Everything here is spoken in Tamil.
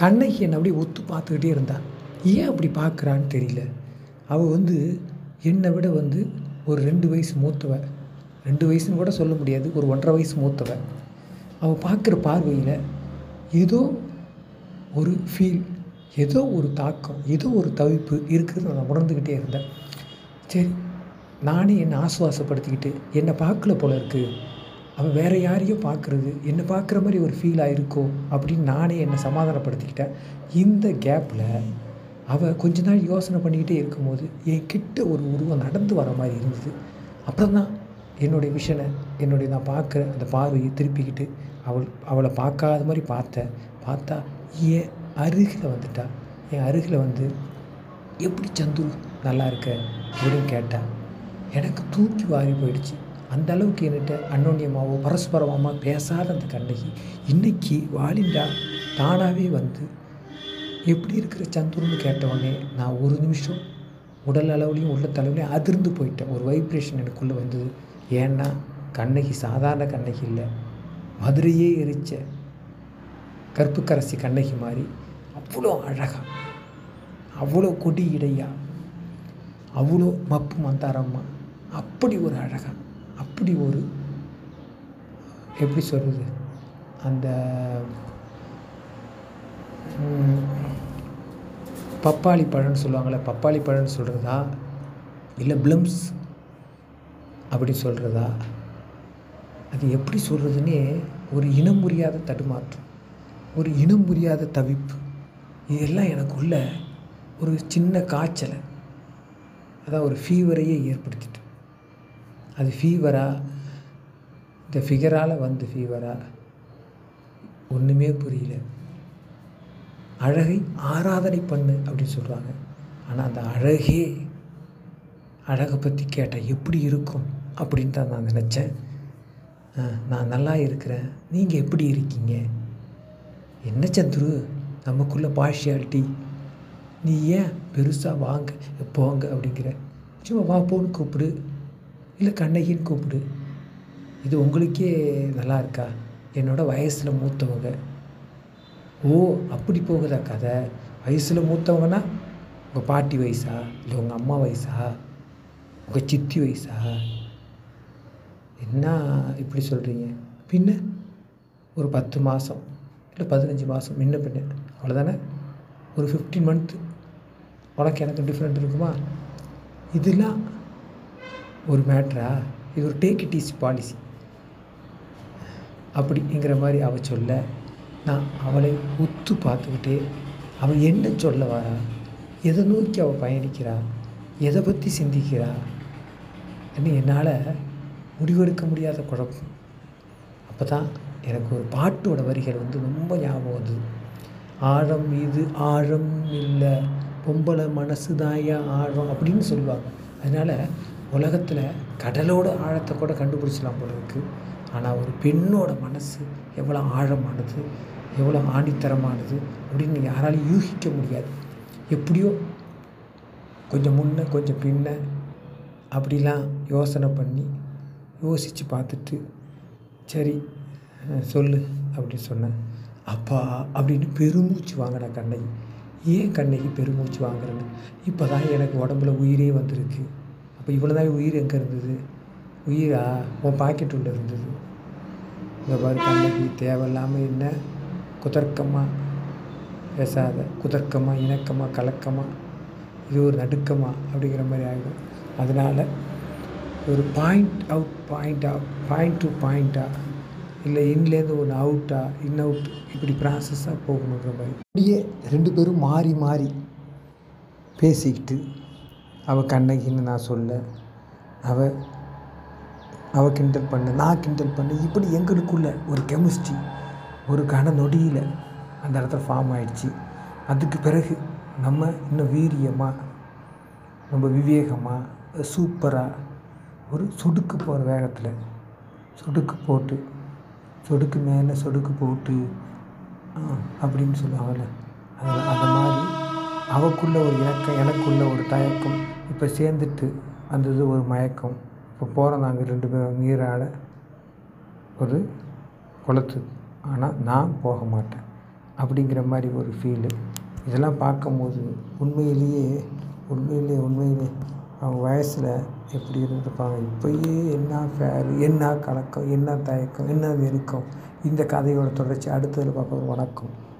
கண்ணகி என்னை அப்படியே ஒத்து பார்த்துக்கிட்டே இருந்தா ஏன் அப்படி பார்க்குறான்னு தெரியல அவள் வந்து என்னை விட வந்து ஒரு ரெண்டு வயசு மூத்தவ ரெண்டு வயசுன்னு கூட சொல்ல முடியாது ஒரு ஒன்றரை வயசு மூத்தவ அவள் பார்க்குற பார்வையில் ஏதோ ஒரு ஃபீல் ஏதோ ஒரு தாக்கம் ஏதோ ஒரு தவிப்பு இருக்கிறத நான் உணர்ந்துக்கிட்டே இருந்தேன் சரி நானே என்னை ஆசுவாசப்படுத்திக்கிட்டு என்னை பார்க்கல போல இருக்குது அவள் வேறு யாரையோ பார்க்குறது என்னை பார்க்குற மாதிரி ஒரு ஃபீல் ஆயிருக்கோ அப்படின்னு நானே என்னை சமாதானப்படுத்திக்கிட்டேன் இந்த கேப்பில் அவள் கொஞ்ச நாள் யோசனை பண்ணிக்கிட்டே இருக்கும்போது என் கிட்ட ஒரு உருவம் நடந்து வர மாதிரி இருந்தது அப்புறம் தான் என்னுடைய விஷனை என்னுடைய நான் பார்க்குற அந்த பார்வையை திருப்பிக்கிட்டு அவள் அவளை பார்க்காத மாதிரி பார்த்தேன் பார்த்தா என் அருகில் வந்துட்டா என் அருகில் வந்து எப்படி சந்துரு நல்லா இருக்க அப்படின்னு கேட்டா எனக்கு தூக்கி வாரி போயிடுச்சு அந்த அளவுக்கு என்கிட்ட அன்னோன்யமாவோ பரஸ்பரமாவோ பேசாத அந்த கண்ணகி இன்னைக்கு வாலிண்டா தானாகவே வந்து எப்படி இருக்கிற சந்துருன்னு கேட்டவொடனே நான் ஒரு நிமிஷம் உடல் அளவுலையும் உள்ள தலைவுலையும் அதிர்ந்து போயிட்டேன் ஒரு வைப்ரேஷன் எனக்குள்ளே வந்தது ஏன்னா கண்ணகி சாதாரண கண்ணகி இல்லை மதுரையே எரிச்ச கற்புக்கரசி கண்ணகி மாதிரி அவ்வளோ அழகா அவ்வளோ கொடி இடையா அவ்வளோ மப்பு மந்தாரம்மா அப்படி ஒரு அழகா அப்படி ஒரு எப்படி சொல்கிறது அந்த ம், பப்பாளி பழம்னு சொல்லுவாங்கள்ல பப்பாளி பழம்னு சொல்கிறதா இல்லை ப்ளம்ஸ் அப்படி சொல்கிறதா அது எப்படி சொல்கிறதுனே ஒரு இனம் புரியாத தடுமாற்றம் ஒரு இனம் புரியாத தவிப்பு இதெல்லாம் எனக்குள்ள ஒரு சின்ன காய்ச்சலை அதான் ஒரு ஃபீவரையே ஏற்படுத்திட்டு அது ஃபீவரா இந்த ஃபிகரால் வந்து ஃபீவரா ஒன்றுமே புரியல அழகை ஆராதனை பண்ணு அப்படின்னு சொல்கிறாங்க ஆனால் அந்த அழகே அழகை பற்றி கேட்டால் எப்படி இருக்கும் அப்படின்னு தான் நான் நினச்சேன் அஹ், நான் நல்லா இருக்கிறேன் நீங்கள் எப்படி இருக்கீங்க என்ன சந்துரு நமக்குள்ள பார்ஷியாலிட்டி நீ ஏன் பெருசாக வாங்க போங்க அப்படிங்கிற சும்மா வா போன்னு கூப்பிடு இல்லை கண்ணகின்னு கூப்பிடு இது உங்களுக்கே நல்லா இருக்கா என்னோட வயசில் மூத்தவங்க ஓ அப்படி போகுதா கதை வயசில் மூத்தவங்கன்னா உங்கள் பாட்டி வயசா இல்லை உங்கள் அம்மா வயசா உங்கள் சித்தி வயசா என்ன இப்படி சொல்கிறீங்க பின்ன ஒரு பத்து மாதம் இல்லை பதினஞ்சு மாதம் முன்ன பின்ன அவ்வளோதானே ஒரு ஃபிஃப்டீன் மந்த்து உனக்கு எனக்கு டிஃப்ரெண்ட் இருக்குமா இதெல்லாம் ஒரு மேட்ரா இது ஒரு டேக் இட் ஈஸி பாலிசி அப்படிங்கிற மாதிரி அவ சொல்ல நான் அவளை உத்து பார்த்துக்கிட்டே அவள் என்ன சொல்ல வரா எதை நோக்கி அவள் பயணிக்கிறா எதை பற்றி சிந்திக்கிறா அப்படின்னு என்னால் முடிவெடுக்க முடியாத குழப்பம் அப்போ தான் எனக்கு ஒரு பாட்டோட வரிகள் வந்து ரொம்ப ஞாபகம் வந்தது ஆழம் இது ஆழம் இல்லை பொம்பளை மனசு தாயா ஆழம் அப்படின்னு சொல்லுவாங்க அதனால் உலகத்தில் கடலோட ஆழத்தை கூட கண்டுபிடிச்சலாம் போல இருக்குது ஆனால் ஒரு பெண்ணோட மனசு எவ்வளோ ஆழமானது எவ்வளோ ஆணித்தரமானது அப்படின்னு யாராலையும் யூகிக்க முடியாது எப்படியோ கொஞ்சம் முன்ன கொஞ்சம் பின்ன அப்படிலாம் யோசனை பண்ணி யோசித்து பார்த்துட்டு சரி அஹ், சொல்லு அப்படின்னு சொன்னேன் அப்பா அப்படின்னு பெருமூச்சு வாங்கின கண்ணகி ஏன் கண்ணகி பெருமூச்சு வாங்குறேன்னு இப்போ தான் எனக்கு உடம்புல உயிரே வந்திருக்கு அப்போ இவ்வளோ தான் உயிர் எங்கே இருந்தது உயிரா உன் பாக்கெட் உள்ள இருந்தது இந்த பாரு கண்ணகி தேவையில்லாமல் என்ன குதர்க்கமாக பேசாத குதர்க்கமாக இணக்கமாக கலக்கமாக இது ஒரு நடுக்கமாக அப்படிங்கிற மாதிரி ஆகிடும் அதனால் ஒரு point out point out point to பாயிண்ட்டாக இல்லை இன்லேருந்து ஒன்று அவுட்டா இன் அவுட் இப்படி ப்ராசஸாக போகணுங்கிற மாதிரி அப்படியே ரெண்டு பேரும் மாறி மாறி பேசிக்கிட்டு அவள் கண்ணகின்னு நான் சொல்ல அவள் அவள் கிண்டல் பண்ண நான் கிண்டல் பண்ண இப்படி எங்களுக்குள்ள ஒரு கெமிஸ்ட்ரி ஒரு கன நொடியில் அந்த இடத்துல ஃபார்ம் ஆயிடுச்சு அதுக்கு பிறகு நம்ம இன்னும் வீரியமாக ரொம்ப விவேகமாக சூப்பராக ஒரு சொடுக்கு போகிற வேகத்தில் சொடுக்கு போட்டு சொடுக்கு மேலே சொடுக்கு போட்டு ஆ, அப்படின்னு சொல்லுவாங்கள்ல அது அந்த மாதிரி அவக்குள்ள ஒரு இணக்கம் எனக்குள்ள ஒரு தயக்கம் இப்போ சேர்ந்துட்டு அந்த இது ஒரு மயக்கம் இப்போ போகிறோம் நாங்கள் ரெண்டு பேரும் நீராட ஒரு குளத்து ஆனால் நான் போக மாட்டேன் அப்படிங்கிற மாதிரி ஒரு ஃபீலு இதெல்லாம் பார்க்கும்போது உண்மையிலேயே உண்மையிலே உண்மையிலே அவங்க வயசில் எப்படி இருந்திருப்பாங்க இப்போயே என்ன ஃபேர் என்ன கலக்கம் என்ன தயக்கம் என்ன நெருக்கம் இந்த கதையோட தொடர்ச்சி அடுத்ததில் பார்ப்போம் வணக்கம்